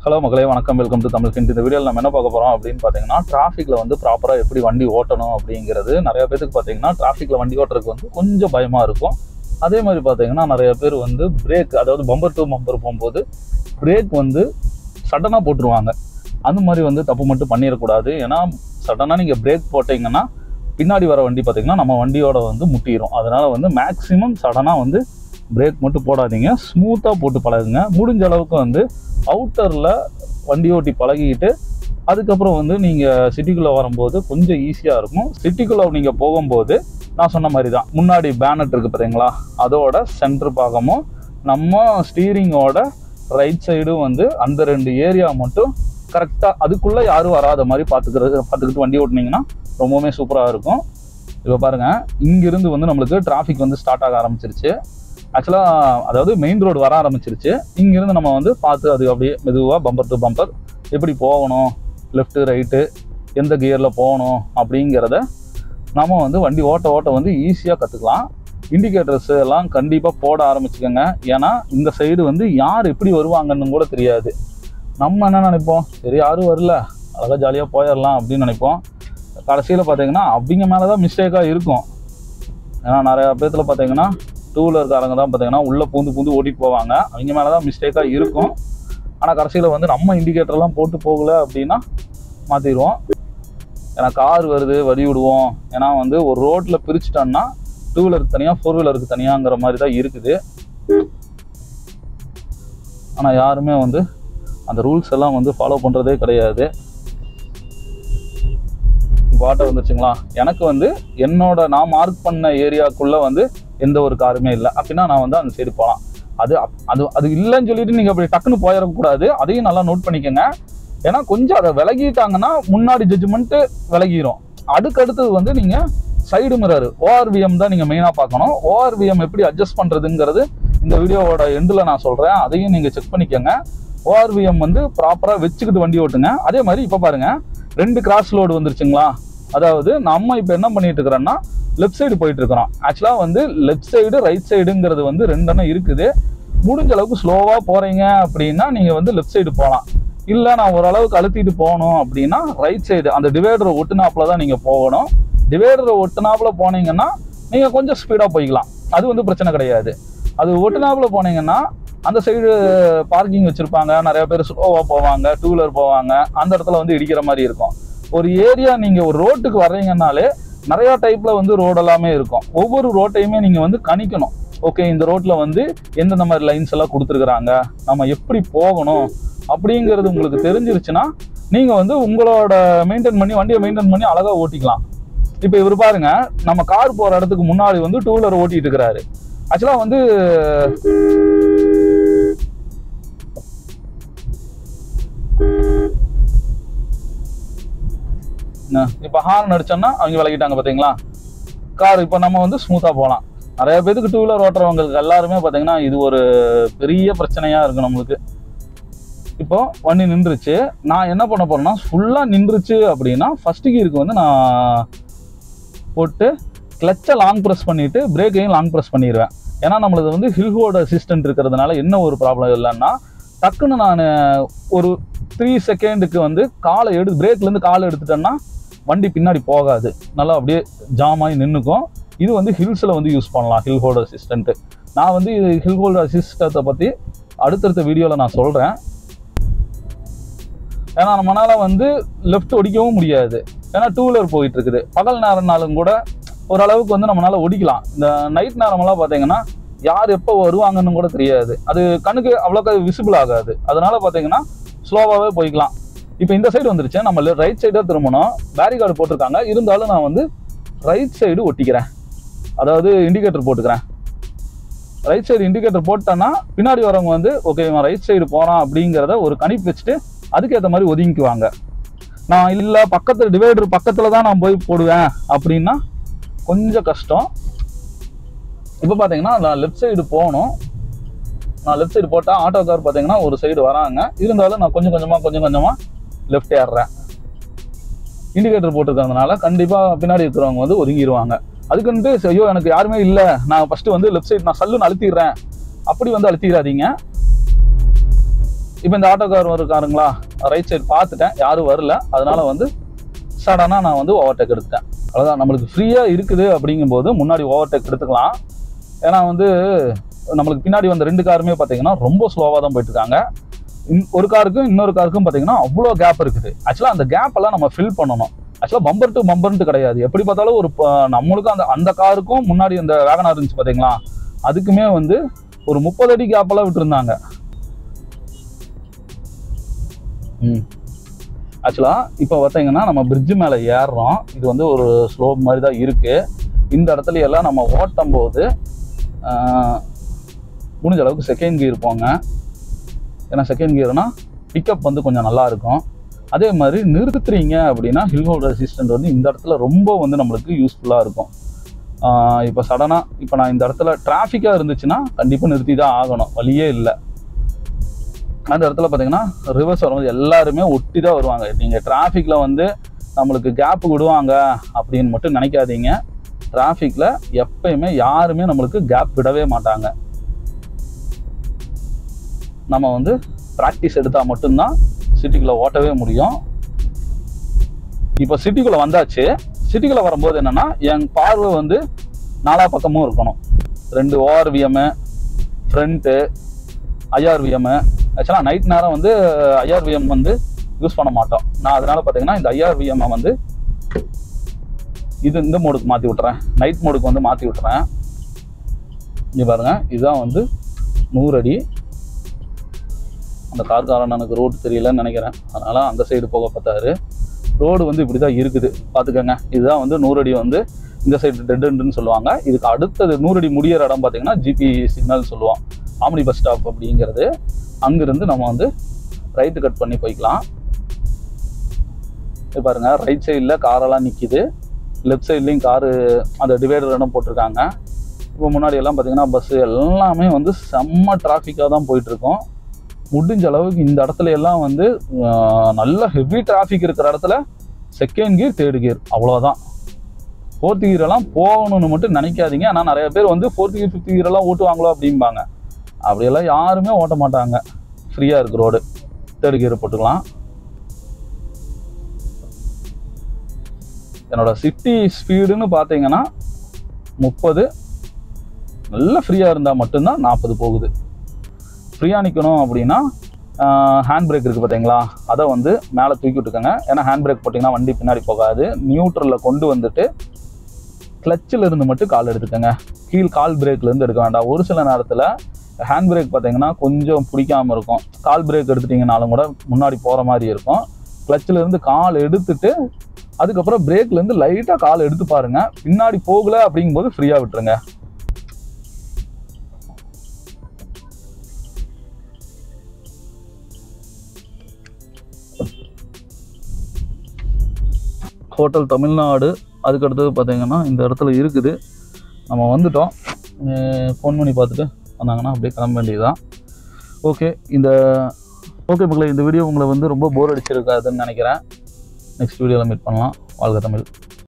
hello மக்களே வணக்கம் welcome to Tamil Kent இந்த வீடியோவில் நம்ம என்ன பார்க்க போகிறோம் அப்படின்னு பார்த்தீங்கன்னா டிராஃபிக்கில் வந்து ப்ராப்பராக எப்படி வண்டி ஓட்டணும் அப்படிங்கிறது நிறைய பேருக்கு பார்த்தீங்கன்னா டிராஃபிக்கில் வண்டி ஓட்டுறதுக்கு வந்து கொஞ்சம் பயமாக இருக்கும் அதே மாதிரி பார்த்தீங்கன்னா நிறைய பேர் வந்து பிரேக் அதாவது பம்பர் டு பம்பர் போகும்போது பிரேக் வந்து சடனாக போட்டுருவாங்க அந்த மாதிரி வந்து தப்பு மட்டும் பண்ணிடக்கூடாது ஏன்னா சடனாக நீங்கள் பிரேக் போட்டிங்கன்னா பின்னாடி வர வண்டி பார்த்தீங்கன்னா நம்ம வண்டியோட வந்து முட்டிடும் அதனால் வந்து மேக்ஸிமம் சடனாக வந்து பிரேக் மட்டும் போடாதீங்க ஸ்மூத்தாக போட்டு பழகுங்க முடிஞ்ச அளவுக்கு வந்து அவுட்டரில் வண்டி ஓட்டி பழகிக்கிட்டு அதுக்கப்புறம் வந்து நீங்கள் சிட்டிக்குள்ளே வரும்போது கொஞ்சம் ஈஸியாக இருக்கும் சிட்டிக்குள்ளே நீங்கள் போகும்போது நான் சொன்ன மாதிரி தான் முன்னாடி பேனட் இருக்குது பார்த்தீங்களா அதோட சென்டர் பாகமும் நம்ம ஸ்டீரிங்கோட ரைட் சைடும் வந்து அந்த ரெண்டு ஏரியா மட்டும் கரெக்டாக அதுக்குள்ளே யாரும் வராத மாதிரி பார்த்துக்கிறது பார்த்துக்கிட்டு வண்டி ஓட்டுனீங்கன்னா ரொம்பவுமே சூப்பராக இருக்கும் இப்போ பாருங்கள் இங்கிருந்து வந்து நம்மளுக்கு டிராஃபிக் வந்து ஸ்டார்ட் ஆக ஆரம்பிச்சிருச்சு ஆக்சுவலாக அதாவது மெயின் ரோடு வர ஆரம்பிச்சிருச்சு இங்கிருந்து நம்ம வந்து பார்த்து அது அப்படியே மெதுவாக பம்பர் டு பம்பர் எப்படி போகணும் லெஃப்ட்டு ரைட்டு எந்த கியரில் போகணும் அப்படிங்கிறத நம்ம வந்து வண்டி ஓட்ட ஓட்ட வந்து ஈஸியாக கற்றுக்கலாம் இண்டிகேட்டர்ஸ் எல்லாம் கண்டிப்பாக போட ஆரம்பிச்சுக்கோங்க ஏன்னா இந்த சைடு வந்து யார் எப்படி வருவாங்கன்னு கூட தெரியாது நம்ம என்ன நினைப்போம் சரி யாரும் வரல அழகாக ஜாலியாக போயிடலாம் அப்படின்னு நினைப்போம் கடைசியில் பார்த்தீங்கன்னா அவங்க மேலே தான் மிஸ்டேக்காக இருக்கும் ஏன்னா நிறையா பேர்த்தில் பார்த்தீங்கன்னா டூ வீலர்காரங்க தான் பார்த்தீங்கன்னா உள்ளே பூந்து பூந்து ஓட்டிட்டு போவாங்க அவங்க மேலே தான் மிஸ்டேக்காக இருக்கும் ஆனால் கடைசியில் வந்து நம்ம இண்டிகேட்டர்லாம் போட்டு போகல அப்படின்னா மாற்றிடுவோம் ஏன்னா கார் வருது வழி விடுவோம் ஏன்னா வந்து ஒரு ரோட்டில் பிரிச்சுட்டோம்னா டூ வீலருக்கு தனியாக ஃபோர் வீலருக்கு தனியாங்கிற மாதிரி தான் இருக்குது ஆனால் யாருமே வந்து அந்த ரூல்ஸ் எல்லாம் வந்து ஃபாலோ பண்ணுறதே கிடையாது இப்போ ஆட்டோ வந்துருச்சுங்களா எனக்கு வந்து என்னோட நான் மார்க் பண்ண ஏரியாக்குள்ளே வந்து எந்த ஒரு காருமே இல்லை அப்படின்னா நான் வந்து அந்த சைடு போகலாம் அது அப்- அது அது இல்லைன்னு சொல்லிட்டு நீங்கள் அப்படி டக்குன்னு போயிடக்கூடாது அதையும் நல்லா நோட் பண்ணிக்கோங்க ஏன்னா கொஞ்சம் அதை விலகிட்டாங்கன்னா முன்னாடி ஜட்ஜ்மெண்ட்டு விலகிரும் அதுக்கடுத்தது வந்து நீங்கள் சைடு மிரர் ஓஆர்விஎம் தான் நீங்கள் மெயினாக பார்க்கணும் ஓஆர்விஎம் எப்படி அட்ஜஸ்ட் பண்ணுறதுங்கிறது இந்த வீடியோவோட எண்டில் நான் சொல்கிறேன் அதையும் நீங்கள் செக் பண்ணிக்கோங்க ஓஆர்விஎம் வந்து ப்ராப்பராக வச்சுக்கிட்டு வண்டி ஓட்டுங்க அதே மாதிரி இப்போ பாருங்க ரெண்டு கிராஸ் லோடு வந்துருச்சுங்களா அதாவது நம்ம இப்போ என்ன பண்ணிட்டு இருக்கிறோம்னா லெஃப்ட் சைடு போயிட்டு இருக்கிறோம் ஆக்சுவலாக வந்து லெஃப்ட் சைடு ரைட் சைடுங்கிறது வந்து ரெண்டெண்ணம் இருக்குது முடிஞ்ச அளவுக்கு ஸ்லோவாக போகிறீங்க அப்படின்னா நீங்கள் வந்து லெஃப்ட் சைடு போகலாம் இல்லை நான் ஓரளவுக்கு அழுத்திட்டு போகணும் அப்படின்னா ரைட் சைடு அந்த டிவைடரை ஒட்டுனாப்புல தான் நீங்கள் போகணும் டிவைடரை ஒட்டுனாப்புல போனீங்கன்னா நீங்கள் கொஞ்சம் ஸ்பீடாக போய்க்கலாம் அது வந்து பிரச்சனை கிடையாது அது ஒட்டுனாப்புல போனீங்கன்னா அந்த சைடு பார்க்கிங் வச்சுருப்பாங்க நிறைய பேர் ஸ்லோவாக போவாங்க டூ வீலர் போவாங்க அந்த இடத்துல வந்து இடிக்கிற மாதிரி இருக்கும் ஒரு ஏரியா நீங்கள் ஒரு ரோட்டுக்கு வர்றீங்கன்னாலே நிறையா டைப்பில் வந்து ரோடு எல்லாமே இருக்கும் ஒவ்வொரு ரோட்டையுமே நீங்கள் வந்து கணிக்கணும் ஓகே இந்த ரோட்டில் வந்து எந்தெந்த மாதிரி லைன்ஸ் எல்லாம் கொடுத்துருக்குறாங்க நம்ம எப்படி போகணும் அப்படிங்கிறது உங்களுக்கு தெரிஞ்சிருச்சுன்னா நீங்கள் வந்து உங்களோட மெயின்டைன் பண்ணி வண்டியை மெயின்டைன் பண்ணி அழகாக ஓட்டிக்கலாம் இப்போ இவர் பாருங்க நம்ம கார் போகிற இடத்துக்கு முன்னாடி வந்து டூ வீலர் ஓட்டிட்டு இருக்கிறாரு ஆக்சுவலாக வந்து இப்போ ஹார்ன் அடிச்சோம்னா அவங்க விலகிட்டாங்க பார்த்தீங்களா கார் இப்போ நம்ம வந்து ஸ்மூத்தாக போகலாம் நிறைய பேருக்கு டூ வீலர் ஓட்டுறவங்களுக்கு எல்லாருமே பார்த்தீங்கன்னா இது ஒரு பெரிய பிரச்சனையாக இருக்கும் நம்மளுக்கு இப்போ வண்டி நின்றுச்சு நான் என்ன பண்ண போறேன்னா ஃபுல்லாக நின்றுச்சு அப்படின்னா ஃபர்ஸ்ட் கீருக்கு வந்து நான் போட்டு கிளச்சை லாங் ப்ரெஸ் பண்ணிட்டு பிரேக்கையும் லாங் ப்ரெஸ் பண்ணிடுவேன் ஏன்னா நம்மளது வந்து ஹில் ஹோல்ட் அசிஸ்டன்ட் இருக்கிறதுனால என்ன ஒரு ப்ராப்ளம் இல்லைன்னா டக்குன்னு நான் ஒரு த்ரீ செகண்டுக்கு வந்து காலை எடு பிரேக்லேருந்து காலை எடுத்துட்டேன்னா வண்டி பின்னாடி போகாது நல்லா அப்படியே ஜாம் ஆகி நின்றுக்கும் இது வந்து ஹில்ஸில் வந்து யூஸ் பண்ணலாம் ஹில் ஹோல்ட் அசிஸ்டன்ட்டு நான் வந்து இது ஹில் ஹோல்ட் அசிஸ்டத்தை பற்றி அடுத்தடுத்த வீடியோவில் நான் சொல்கிறேன் ஏன்னா நம்மளால வந்து லெஃப்ட் ஒடிக்கவும் முடியாது ஏன்னா டூ வீலர் போயிட்டு இருக்குது பகல் நேரம்னாலும் கூட ஓரளவுக்கு வந்து நம்மளால ஒடிக்கலாம் இந்த நைட் நேரமெல்லாம் பார்த்தீங்கன்னா யார் எப்போ வருவாங்கன்னு கூட தெரியாது அது கண்ணுக்கு அவ்வளோக்கா விசிபிள் ஆகாது அதனால பார்த்தீங்கன்னா ஸ்லோவாகவே போய்க்கலாம் இப்போ இந்த சைடு வந்துருச்சு நம்ம ரைட் சைடாக திரும்பணும் பேரிகார்டு போட்டிருக்காங்க இருந்தாலும் நான் வந்து ரைட் சைடு ஒட்டிக்கிறேன் அதாவது இண்டிகேட்டர் போட்டுக்கிறேன் ரைட் சைடு இண்டிகேட்டர் போட்டேன்னா பின்னாடி வரவங்க வந்து ஓகே இவன் ரைட் சைடு போகிறான் அப்படிங்கிறத ஒரு கணிப்பு வச்சுட்டு அதுக்கேற்ற மாதிரி ஒதுங்கிக்குவாங்க நான் இல்லை பக்கத்தில் டிவைடர் பக்கத்தில் தான் நான் போய் போடுவேன் அப்படின்னா கொஞ்சம் கஷ்டம் இப்போ பார்த்தீங்கன்னா நான் லெஃப்ட் சைடு போகணும் நான் லெஃப்ட் சைடு போட்டால் ஆட்டோ கார் பார்த்தீங்கன்னா ஒரு சைடு வராங்க இருந்தாலும் நான் கொஞ்சம் கொஞ்சமாக கொஞ்சம் கொஞ்சமாக லெஃப்ட் ஏறுறேன் இண்டிகேட்டர் போட்டிருக்கிறதுனால கண்டிப்பாக பின்னாடி இருக்கிறவங்க வந்து ஒதுங்கிடுவாங்க அதுக்குன்ட்டு சரி, ஐயோ எனக்கு யாருமே இல்லை நான் ஃபஸ்ட்டு வந்து லெஃப்ட் சைடு நான் சல்லுன்னு அழுத்திடுறேன் அப்படி வந்து அழுத்திடாதீங்க இப்போ இந்த ஆட்டோக்கார் இருக்காருங்களா ரைட் சைடு பார்த்துட்டேன் யாரும் வரல அதனால வந்து சடனாக நான் வந்து ஓவர்டேக் எடுத்துட்டேன் அவ்வளோதான் நம்மளுக்கு ஃப்ரீயாக இருக்குது அப்படிங்கும்போது முன்னாடி ஓவர்டேக் எடுத்துக்கலாம் ஏன்னா வந்து நம்மளுக்கு பின்னாடி வந்த ரெண்டு காருமே பார்த்தீங்கன்னா ரொம்ப ஸ்லோவாக தான் போயிட்டு இருக்காங்க இன்- ஒரு காருக்கும் இன்னொரு காருக்கும் பார்த்தீங்கன்னா அவ்வளோ கேப் இருக்குது ஆக்சுவலாக அந்த கேப் எல்லாம் நம்ம ஃபில் பண்ணணும் ஆக்சுவலாக பம்பர் டு பம்பர்ன்ட்டு கிடையாது எப்படி பார்த்தாலும் ஒரு ப- நம்மளுக்கும் அந்த அந்த காருக்கும் முன்னாடி அந்த வேகனார் இருந்துச்சு பார்த்தீங்களா அதுக்குமே வந்து ஒரு முப்பது அடி கேப்பெல்லாம் விட்டுருந்தாங்க ம் ஆக்சுவலாக இப்போ பார்த்தீங்கன்னா நம்ம பிரிட்ஜ் மேலே ஏறுறோம் இது வந்து ஒரு ஸ்லோப் மாதிரி தான் இருக்குது இந்த இடத்துல எல்லாம் நம்ம ஓட்டும் போது ஆஹ், முடிஞ்ச அளவுக்கு செகண்ட் கியர் போங்க ஏன்னா செகண்ட் கியர்னா பிக்கப் வந்து கொஞ்சம் நல்லா இருக்கும் அதே மாதிரி நிறுத்துறீங்க அப்படின்னா ஹில் ஹோல்டர் அசிஸ்டன்ட் வந்து இந்த இடத்துல ரொம்ப வந்து நம்மளுக்கு யூஸ்ஃபுல்லாக இருக்கும் இப்போ சடனாக இப்போ நான் இந்த இடத்துல டிராஃபிக்காக இருந்துச்சுன்னா கண்டிப்பாக நிறுத்தி தான் ஆகணும் வழியே இல்லை அந்த இடத்துல பார்த்தீங்கன்னா ரிவர்ஸ் வரும்போது எல்லாருமே ஒட்டி தான் வருவாங்க நீங்கள் டிராஃபிக்கில் வந்து நம்மளுக்கு கேப் விடுவாங்க அப்படின்னு மட்டும் நினைக்காதீங்க டிராஃபிக்கில் எப்பயுமே யாருமே நம்மளுக்கு கேப் விடவே மாட்டாங்க நம்ம வந்து ப்ராக்டிஸ் எடுத்தால் மட்டும்தான் சிட்டிக்குள்ளே ஓட்டவே முடியும் இப்போ சிட்டிக்குள்ளே வந்தாச்சு சிட்டிக்குள்ளே வரும்போது என்னென்னா என் பார்வை வந்து நாலா பக்கமும் இருக்கணும் ரெண்டு ஓஆர்விஎம்மு ஃப்ரண்ட்டு ஐஆர்விஎம்மு ஆக்சுவலாக நைட் நேரம் வந்து ஐஆர்விஎம் வந்து யூஸ் பண்ண மாட்டோம் நான் அதனால பார்த்தீங்கன்னா இந்த ஐஆர்விஎம்மை வந்து இது இந்த மோடுக்கு மாற்றி விட்டுறேன் நைட் மோடுக்கு வந்து மாற்றி விட்டுறேன் இங்கே பாருங்க இதுதான் வந்து நூறு அடி அந்த கார்காரனுக்கு ரோடு தெரியலன்னு நினைக்கிறேன் அதனால அந்த சைடு போக பார்த்தாரு ரோடு வந்து இப்படி தான் இருக்குது பார்த்துக்கோங்க இதுதான் வந்து நூறு அடி வந்து இந்த சைடு டெட்டுன்னு சொல்லுவாங்க இதுக்கு அடுத்தது நூறு அடி முடியிற இடம் பார்த்தீங்கன்னா ஜிபி சிக்னல் சொல்லுவோம் ஆம்னி பஸ் ஸ்டாப் அப்படிங்கிறது அங்கிருந்து நம்ம வந்து ரைட்டு கட் பண்ணி போய்க்கலாம் இது பாருங்க ரைட் சைடில் காரெல்லாம் நிற்கிது லெஃப்ட் சைட்லேயும் காரு அந்த டிவைடர் இடம் போட்டிருக்காங்க இப்போ முன்னாடி எல்லாம் பார்த்தீங்கன்னா பஸ்ஸு எல்லாமே வந்து செம்ம டிராஃபிக்காக தான் போயிட்டுருக்கோம் முடிஞ்ச அளவுக்கு இந்த இடத்துல எல்லாம் வந்து ஆஹ், நல்ல ஹெவி டிராஃபிக் இருக்கிற இடத்துல செகண்ட் கியர் தேர்ட் கியர் அவ்வளோதான் ஃபோர்த் கியர் எல்லாம் போகணும்னு மட்டும் நினைக்காதீங்க ஆனால் நிறைய பேர் வந்து ஃபோர்த் கியர் ஃபிஃப்த் கியர் எல்லாம் ஓட்டுவாங்களோ அப்படிம்பாங்க அப்படியெல்லாம் யாருமே ஓட்ட மாட்டாங்க ஃப்ரீயாக இருக்கு ரோடு தேர்ட் கியர் போட்டுக்கலாம் என்னோட சிட்டி ஸ்பீடுன்னு பார்த்தீங்கன்னா முப்பது நல்ல ஃப்ரீயாக இருந்தால் மட்டும்தான் நாற்பது போகுது ஃப்ரீயாக நிற்கணும் அப்படின்னா ஹேண்ட் பிரேக் இருக்குது பார்த்தீங்களா அதை வந்து மேலே தூக்கி விட்டுக்கோங்க ஏன்னா ஹேண்ட் பிரேக் போட்டிங்கன்னா வண்டி பின்னாடி போகாது நியூட்ரலில் கொண்டு வந்துட்டு கிளச்சில் இருந்து மட்டும் கால் எடுத்துக்கோங்க கீழ் கால் பிரேக்ல இருந்து எடுக்க வேண்டாம் ஒரு சில நேரத்தில் ஹேண்ட் பிரேக் பார்த்தீங்கன்னா கொஞ்சம் பிடிக்காம இருக்கும் கால் பிரேக் எடுத்துட்டீங்கனாலும் கூட முன்னாடி போகிற மாதிரி இருக்கும் கிளச்சில் இருந்து கால் எடுத்துட்டு அதுக்கப்புறம் பிரேக்ல இருந்து லைட்டாக கால் எடுத்து பாருங்க பின்னாடி போகல அப்படிங்கும்போது ஃப்ரீயாக விட்டுருங்க ஹோட்டல் தமிழ்நாடு அதுக்கடுத்தது பார்த்தீங்கன்னா இந்த இடத்துல இருக்குது நம்ம வந்துட்டோம் ஃபோன் பண்ணி பார்த்துட்டு வந்தாங்கன்னா அப்படியே கிளம்ப வேண்டியதுதான் ஓகே இந்த ஓகே மக்களே இந்த வீடியோ உங்களை வந்து ரொம்ப போர் அடிச்சிருக்காதுன்னு நினைக்கிறேன் நெக்ஸ்ட் வீடியோவில் மீட் பண்ணலாம் வாழ்க தமிழ்